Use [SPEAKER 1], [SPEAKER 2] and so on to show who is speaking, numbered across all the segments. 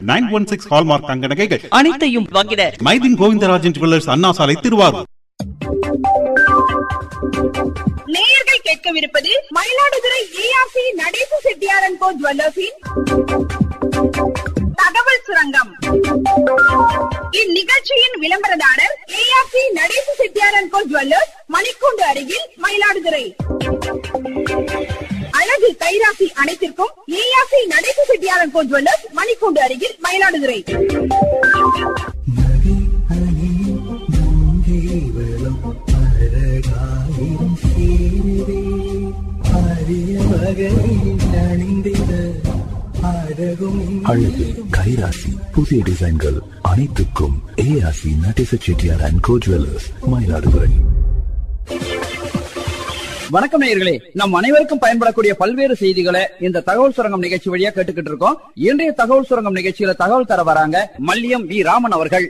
[SPEAKER 1] nine one six hallmark தங்க நகைகள்
[SPEAKER 2] அனைத்தையும் வாங்கிட
[SPEAKER 1] மைதின் கோவிந்தராஜன் ஜுவல்லர்ஸ் அண்ணா சாலை திருவாரூர்
[SPEAKER 3] நேயர்கள் கேட்கவிருப்பது மயிலாடுதுறை ஏஆர்சி நடேச செட்டியாரன் கோ ஜுவல்லர்ஸின் தகவல் சுரங்கம் இந்நிகழ்ச்சியின் விளம்பரதாரர் ஏஆர்சி நடேச செட்டியாரன் கோ ஜுவல்லர்ஸ் மணிக்கூண்டு அருகில் மயிலாடுதுறை அழகு கைராசி அனைத்திற்கும் ஏஆர்சி நடேச செட்டியாரன் கோ ஜுவல்லர்ஸ் மணிக்கூண்டு அருகில் மயிலாடுதுறை
[SPEAKER 4] அழகு கைராசி புதிய டிசைன்கள் அனைத்துக்கும் ARC Nadesa Chettiar and co jewellers Mayiladuthurai
[SPEAKER 5] வணக்கம் நேயர்களே நம் அனைவருக்கும் பயன்படக்கூடிய பல்வேறு செய்திகளை இந்த தகவல் சுரங்கம் நிகழ்ச்சி வழியா கேட்டுக்கிட்டு இருக்கோம் இன்றைய தகவல் சுரங்கம் நிகழ்ச்சியில தகவல் தர வராங்க மல்லியம் வி ராமன் அவர்கள்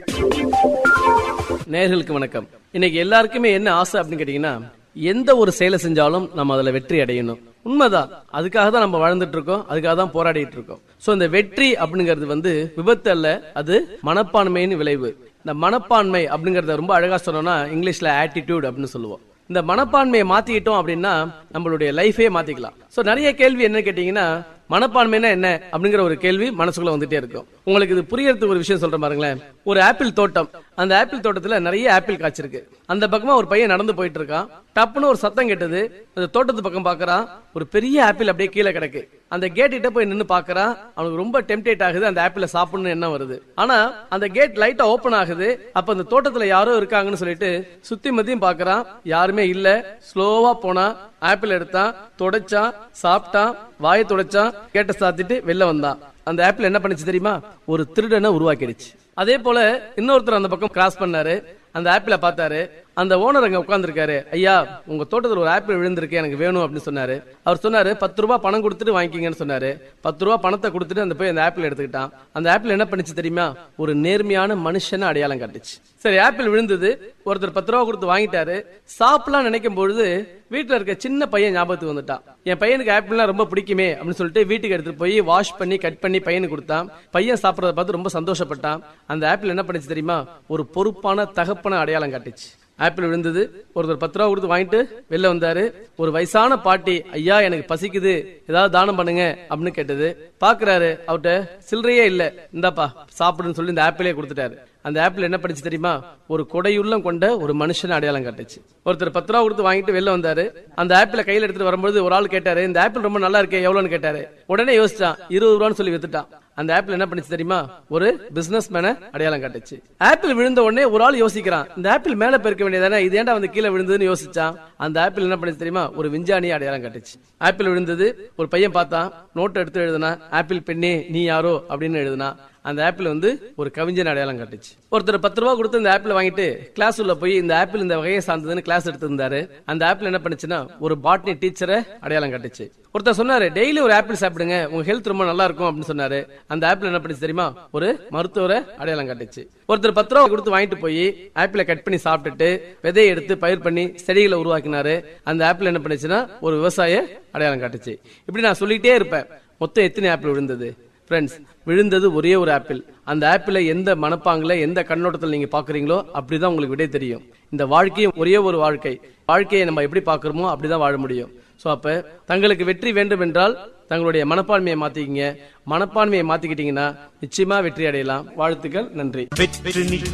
[SPEAKER 6] நேயர்களுக்கு வணக்கம் இன்னைக்கு எல்லாருக்குமே என்ன ஆசை அப்படின்னு கேட்டீங்கன்னா எந்த ஒரு செயலை செஞ்சாலும் நம்ம அதுல வெற்றி அடையணும் உண்மைதான் அதுக்காக தான் நம்ம வாழ்ந்துட்டு இருக்கோம் அதுக்காக தான் போராடிட்டு இருக்கோம் சோ இந்த வெற்றி அப்படிங்கிறது வந்து விபத்து அல்ல அது மனப்பான்மையின் விளைவு இந்த மனப்பான்மை அப்படிங்கறத ரொம்ப அழகா சொன்னோம்னா இங்கிலீஷ்ல ஆட்டிடியூட் அப்படின்னு சொல்லுவோம் இந்த மனப்பான்மையை மாத்திக்கிட்டோம் அப்படின்னா நம்மளுடைய லைஃபே மாத்திக்கலாம் சோ நிறைய கேள்வி என்ன கேட்டீங்கன்னா மனப்பான்மைனா என்ன அப்படிங்கிற ஒரு கேள்வி மனசுக்குள்ள வந்துட்டே இருக்கும் உங்களுக்கு இது புரியறதுக்கு ஒரு விஷயம் சொல்றேன் பாருங்களேன் ஒரு ஆப்பிள் தோட்டம் அந்த ஆப்பிள் தோட்டத்துல நிறைய ஆப்பிள் காய்ச்சிருக்கு அந்த பக்கமா ஒரு பையன் நடந்து போயிட்டு இருக்கான் டப்புன்னு ஒரு சத்தம் கேட்டது அந்த தோட்டத்து பக்கம் பாக்குறான் ஒரு பெரிய ஆப்பிள் அப்படியே கீழே கிடக்கு அந்த கேட் கிட்ட போய் நின்னு பாக்குறான் அவனுக்கு ரொம்ப டெம்டேட் ஆகுது அந்த ஆப்பிள சாப்பிடணும் என்ன வருது ஆனா அந்த கேட் லைட்டா ஓபன் ஆகுது அப்ப அந்த தோட்டத்துல யாரோ இருக்காங்கன்னு சொல்லிட்டு சுத்தி மத்தியும் பாக்குறான் யாருமே இல்ல ஸ்லோவா போனா ஆப்பிள் எடுத்தான் தொடச்சான் சாப்பிட்டான் வாயை தொடச்சான் கேட்ட சாத்திட்டு வெளில வந்தான் அந்த ஆப்பிள் என்ன பண்ணுச்சு தெரியுமா ஒரு திருடனை உருவாக்கிடுச்சு அதே போல இன்னொருத்தர் அந்த பக்கம் கிராஸ் பண்ணாரு அந்த ஆப்பிள பார்த்தாரு அந்த ஓனர் அங்க உட்கார்ந்திருக்காரு ஐயா உங்க தோட்டத்துல ஒரு ஆப்பிள் விழுந்திருக்கு எனக்கு வேணும் அப்படின்னு சொன்னாரு அவர் சொன்னாரு பத்து ரூபாய் பணம் கொடுத்துட்டு வாங்கிக்கிங்கன்னு சொன்னாரு பத்து ரூபாய் பணத்தை கொடுத்துட்டு அந்த போய் அந்த ஆப்பிள் எடுத்துக்கிட்டான் அந்த ஆப்பிள் என்ன பண்ணுச்சு தெரியுமா ஒரு நேர்மையான மனுஷனை அடையாளம் காட்டுச்சு சரி ஆப்பிள் விழுந்தது ஒருத்தர் பத்து ரூபா கொடுத்து வாங்கிட்டாரு சாப்பிடலாம் நினைக்கும் பொழுது வீட்டுல இருக்க சின்ன பையன் ஞாபகத்துக்கு வந்துட்டான் என் பையனுக்கு ஆப்பிள்லாம் ரொம்ப பிடிக்குமே அப்படின்னு சொல்லிட்டு வீட்டுக்கு எடுத்துட்டு போய் வாஷ் பண்ணி கட் பண்ணி பையனுக்கு கொடுத்தான் பையன் சாப்பிடறத பார்த்து ரொம்ப சந்தோஷப்பட்டான் அந்த ஆப்பிள் என்ன பண்ணுச்சு தெரியுமா ஒரு பொறுப்பான தகப்பன அடையாளம் காட்டுச்சு ஆப்பிள் விழுந்தது ஒருத்தர் பத்து ரூபா கொடுத்து வாங்கிட்டு வெளில வந்தாரு ஒரு வயசான பாட்டி ஐயா எனக்கு பசிக்குது ஏதாவது தானம் பண்ணுங்க அப்படின்னு கேட்டது பாக்குறாரு அவர்கிட்ட சில்லறையே இல்ல இந்தாப்பா சாப்பிடுன்னு சொல்லி இந்த ஆப்பிளே கொடுத்துட்டாரு அந்த ஆப்பிள் என்ன படிச்சு தெரியுமா ஒரு கொடையுள்ளம் கொண்ட ஒரு மனுஷன் அடையாளம் காட்டுச்சு ஒருத்தர் பத்து ரூபா கொடுத்து வாங்கிட்டு வெளில வந்தாரு அந்த ஆப்பிள கையில எடுத்துட்டு வரும்போது ஒரு ஆள் கேட்டாரு இந்த ஆப்பிள் ரொம்ப நல்லா இருக்கே எவ்வளவுன்னு கேட்டாரு உடனே யோசிச்சான் இருபது ரூபான்னு சொல்லி வித்துட்டான் அந்த ஆப்பிள் என்ன பண்ணுச்சு தெரியுமா ஒரு பிசினஸ் மேன அடையாளம் காட்டுச்சு ஆப்பிள் விழுந்த உடனே ஒரு ஆள் யோசிக்கிறான் இந்த ஆப்பிள் மேல பெருக்க வேண்டியதானே இது ஏன்டா வந்து கீழே விழுந்ததுன்னு யோசிச்சான் அந்த ஆப்பிள் என்ன பண்ணுச்சு தெரியுமா ஒரு விஞ்ஞானி அடையாளம் காட்டுச்சு ஆப்பிள் விழுந்தது ஒரு பையன் பார்த்தான் நோட் எடுத்து எழுதுனா ஆப்பிள் பெண்ணே நீ யாரோ அப்படின்னு எழுதுனா அந்த ஆப்பிள் வந்து ஒரு கவிஞன் அடையாளம் காட்டுச்சு ஒருத்தர் பத்து ரூபா கொடுத்து இந்த ஆப்பிள் வாங்கிட்டு கிளாஸ் உள்ள போய் இந்த ஆப்பிள் இந்த வகையை சார்ந்ததுன்னு கிளாஸ் எடுத்திருந்தாரு அந்த ஆப்பிள் என்ன பண்ணுச்சுன்னா ஒரு பாட்னி டீச்சரை அடையாளம் காட்டுச்சு ஒருத்தர் சொன்னாரு டெய்லி ஒரு ஆப்பிள் சாப்பிடுங்க உங்க ஹெல்த் ரொம்ப நல்லா இருக்கும் அப்படின்னு சொன்னாரு அந்த ஆப்பிள் என்ன பண்ணுச்சு தெரியுமா ஒரு மருத்துவரை அடையாளம் காட்டுச்சு ஒருத்தர் பத்து ரூபா கொடுத்து வாங்கிட்டு போய் ஆப்பிளை கட் பண்ணி சாப்பிட்டுட்டு விதையை எடுத்து பயிர் பண்ணி செடிகளை உருவாக்கினாரு அந்த ஆப்பிள் என்ன பண்ணுச்சுன்னா ஒரு விவசாய அடையாளம் காட்டுச்சு இப்படி நான் சொல்லிட்டே இருப்பேன் மொத்தம் எத்தனை ஆப்பிள் விழுந்தது ஃப்ரெண்ட்ஸ் விழுந்தது ஒரே ஒரு ஆப்பிள் அந்த ஆப்பிளை எந்த மனப்பாங்குல எந்த கண்ணோட்டத்தில் நீங்க பாக்குறீங்களோ அப்படிதான் உங்களுக்கு விடை தெரியும் இந்த வாழ்க்கையும் ஒரே ஒரு வாழ்க்கை வாழ்க்கையை நம்ம எப்படி பாக்குறோமோ அப்படிதான் வாழ முடியும் சோ அப்ப தங்களுக்கு வெற்றி வேண்டும் என்றால் தங்களுடைய மனப்பான்மையை மாத்திக்கிங்க மனப்பான்மையை மாத்திக்கிட்டீங்கன்னா நிச்சயமா வெற்றி அடையலாம் வாழ்த்துக்கள் நன்றி
[SPEAKER 1] வெற்றி